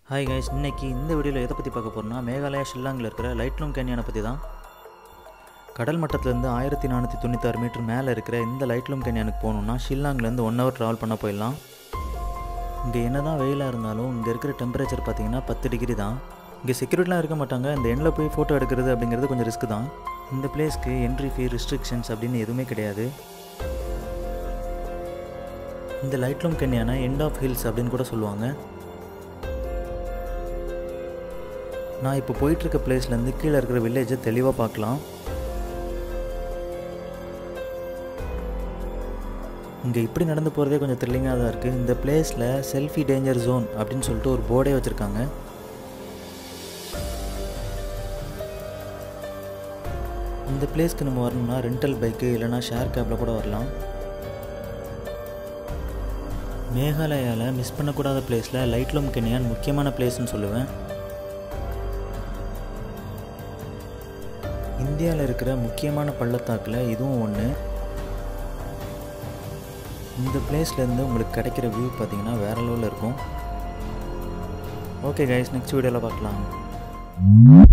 hi guys இன்னைக்கு இந்த வீடியோவில் எதை பற்றி பார்க்க போகிறோம்னா மேகாலயா ஷில்லாங்கில் இருக்கிற லைட்லூம் கேனியனை பற்றி தான் கடல் மட்டத்துலேருந்து ஆயிரத்தி நானூற்றி தொண்ணூத்தாறு மீட்டர் மேலே இருக்கிற இந்த லைட்லூம் கேனியனுக்கு போகணுன்னா ஷில்லாங்லேருந்து ஒன் ஹவர் ட்ராவல் பண்ண போயிடலாம் இங்கே என்ன தான் வெயிலாக இருந்தாலும் இங்கே இருக்கிற டெம்பரேச்சர் பார்த்தீங்கன்னா பத்து டிகிரி தான் இங்கே செக்யூரிட்டிலாம் இருக்க மாட்டாங்க இந்த எண்ணில் போய் ஃபோட்டோ எடுக்கிறது அப்படிங்கிறது கொஞ்சம் ரிஸ்க் தான் இந்த பிளேஸ்க்கு என்ட்ரி ஃபீ ரெஸ்ட்ரிக்ஷன்ஸ் அப்படின்னு எதுவுமே கிடையாது இந்த லைட்லூம் கன்யானை எண்ட் ஆஃப் ஹில்ஸ் அப்படின்னு கூட சொல்லுவாங்க நான் இப்போ போயிட்டுருக்க பிளேஸ்லேருந்து கீழே இருக்கிற வில்லேஜை தெளிவாக பார்க்கலாம் இங்கே இப்படி நடந்து போகிறதே கொஞ்சம் த்ரில்லிங்காக தான் இருக்குது இந்த பிளேஸில் செல்ஃபி டேஞ்சர் ஜோன் அப்படின்னு சொல்லிட்டு ஒரு போர்டே வச்சுருக்காங்க இந்த பிளேஸ்க்கு நம்ம வரணும்னா ரெண்டல் பைக்கு இல்லைனா ஷேர் கேப்பில் கூட வரலாம் மேகாலயாவில் மிஸ் பண்ணக்கூடாத பிளேஸில் லைட்லூம் கெனியான் முக்கியமான பிளேஸ்னு சொல்லுவேன் இந்தியாவில் இருக்கிற முக்கியமான பள்ளத்தாக்கில் இதுவும் ஒன்று இந்த பிளேஸ்லேருந்து உங்களுக்கு கிடைக்கிற வியூ பார்த்தீங்கன்னா வேறு லெவலில் இருக்கும் ஓகே கைஸ் நெக்ஸ்ட் வீடியோவில் பார்க்கலாம்